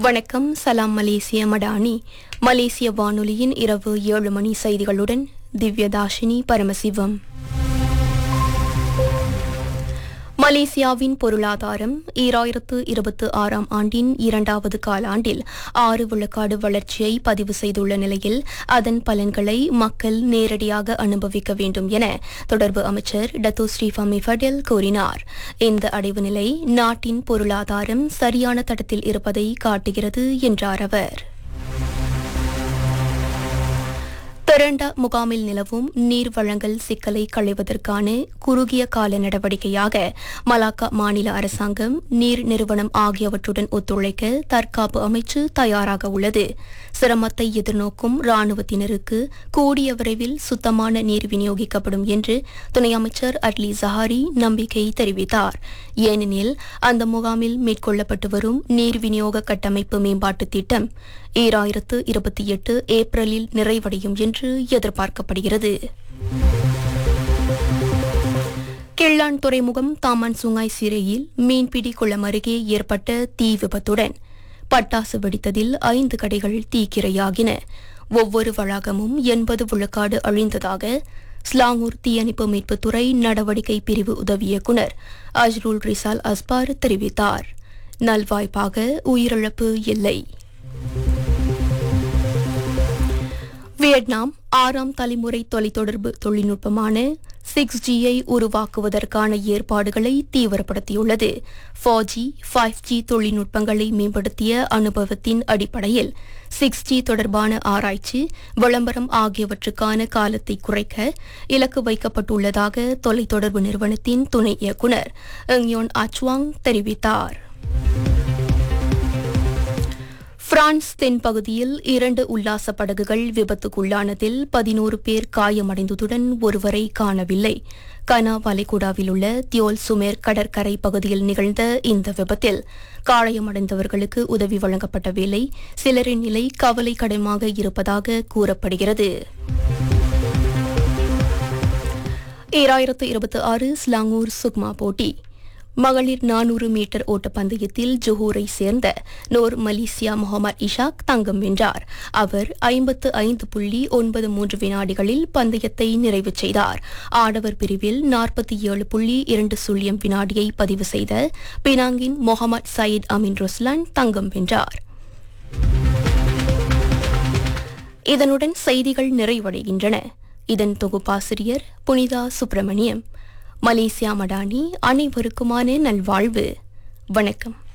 வணக்கம் சலாம் மலேசிய மடானி மலேசிய வானொலியின் இரவு ஏழு மணி செய்திகளுடன் திவ்யதாஷினி பரமசிவம் மலேசியாவின் பொருளாதாரம் ஈராயிரத்து இருபத்தி ஆறாம் ஆண்டின் இரண்டாவது காலாண்டில் ஆறு விழுக்காடு வளர்ச்சியை பதிவு செய்துள்ள நிலையில் அதன் பலன்களை மக்கள் நேரடியாக அனுபவிக்க வேண்டும் என தொடர்பு அமைச்சர் டத்து ஸ்ரீஃபாமி ஃபடேல் கூறினார் இந்த அடைவு நிலை நாட்டின் பொருளாதாரம் சரியான தடத்தில் இருப்பதை காட்டுகிறது என்றார் அவர் திரண்ட முகாமில் நிலவும் நீர் வழங்கல் சிக்கலை களைவதற்கான குறுகிய கால நடவடிக்கையாக மலாக்கா மாநில அரசாங்கம் நீர் நிறுவனம் ஆகியவற்றுடன் ஒத்துழைக்க தற்காப்பு அமைச்சு தயாராக உள்ளது சிரமத்தை எதிர்நோக்கும் ராணுவத்தினருக்கு கூடிய விரைவில் சுத்தமான நீர் விநியோகிக்கப்படும் என்று துணை அமைச்சர் அட்லி ஜஹாரி நம்பிக்கை தெரிவித்தார் ஏனெனில் அந்த முகாமில் மேற்கொள்ளப்பட்டு வரும் நீர் விநியோக கட்டமைப்பு மேம்பாட்டு திட்டம் ஈராயிரத்து இருபத்தி எட்டு ஏப்ரலில் நிறைவடையும் என்று எதிர்பார்க்கப்படுகிறது கிள்ளான் துறைமுகம் தாமன் சுங்காய் சிறையில் மீன்பிடி குளம் அருகே ஏற்பட்ட தீ விபத்துடன் பட்டாசு வெடித்ததில் ஐந்து கடைகள் தீக்கிரையாகின ஒவ்வொரு வளாகமும் எண்பது விழுக்காடு அழிந்ததாக ஸ்லாங்கூர் தீயணைப்பு மீட்புத்துறை நடவடிக்கை பிரிவு உதவி இயக்குநர் அஜ்ருல் ரிசால் அஸ்பார் தெரிவித்தார் நல்வாய்ப்பாக உயிரிழப்பு இல்லை வியட்நாம் ஆறாம் தலைமுறை தொலைத்தொடர்பு தொழில்நுட்பமான சிக்ஸ் ஜியை உருவாக்குவதற்கான ஏற்பாடுகளை தீவிரப்படுத்தியுள்ளது ஃபோர் ஜி ஃபைவ் ஜி தொழில்நுட்பங்களை மேம்படுத்திய அனுபவத்தின் அடிப்படையில் சிக்ஸ் ஜி தொடர்பான ஆராய்ச்சி விளம்பரம் ஆகியவற்றுக்கான காலத்தை குறைக்க இலக்கு வைக்கப்பட்டுள்ளதாக தொலைத்தொடர்பு நிறுவனத்தின் துணை இயக்குநர் எங்யோன் அச்வாங் தெரிவித்தார் பிரான்ஸ் தென்பகுதியில் இரண்டு உல்லாச படகுகள் விபத்துக்குள்ளானதில் பதினோரு பேர் காயமடைந்ததுடன் ஒருவரை காணவில்லை கனா வளைகுடாவில் உள்ள தியோல் சுமேர் கடற்கரை பகுதியில் நிகழ்ந்த இந்த விபத்தில் காயமடைந்தவர்களுக்கு உதவி வழங்கப்பட்ட வேளை சிலரின் நிலை கவலைக்கிடமாக இருப்பதாக கூறப்படுகிறது ஈராயிரத்து இருபத்தி ஆறு ஸ்லாங்கூர் சுக்மா போட்டி மகளிர் நானூறு மீட்டர் ஓட்டப்பந்தயத்தில் ஜொஹூரை சேர்ந்த நோர் மலேசியா முகமது இஷாக் தங்கம் வென்றார் அவர் ஐம்பத்து ஐந்து புள்ளி ஒன்பது மூன்று வினாடிகளில் பந்தயத்தை நிறைவு செய்தார் ஆடவர் பிரிவில் நாற்பத்தி ஏழு புள்ளி இரண்டு சுழியம் வினாடியை பதிவு செய்த பினாங்கின் முகமது சயீத் அமின் ருஸ்லான் தங்கம் வென்றார் இதனுடன் செய்திகள் நிறைவடைகின்றன இதன் தொகுப்பாசிரியர் புனிதா சுப்பிரமணியம் மலேசியா மடானி அனைவருக்குமான நல்வாழ்வு வணக்கம்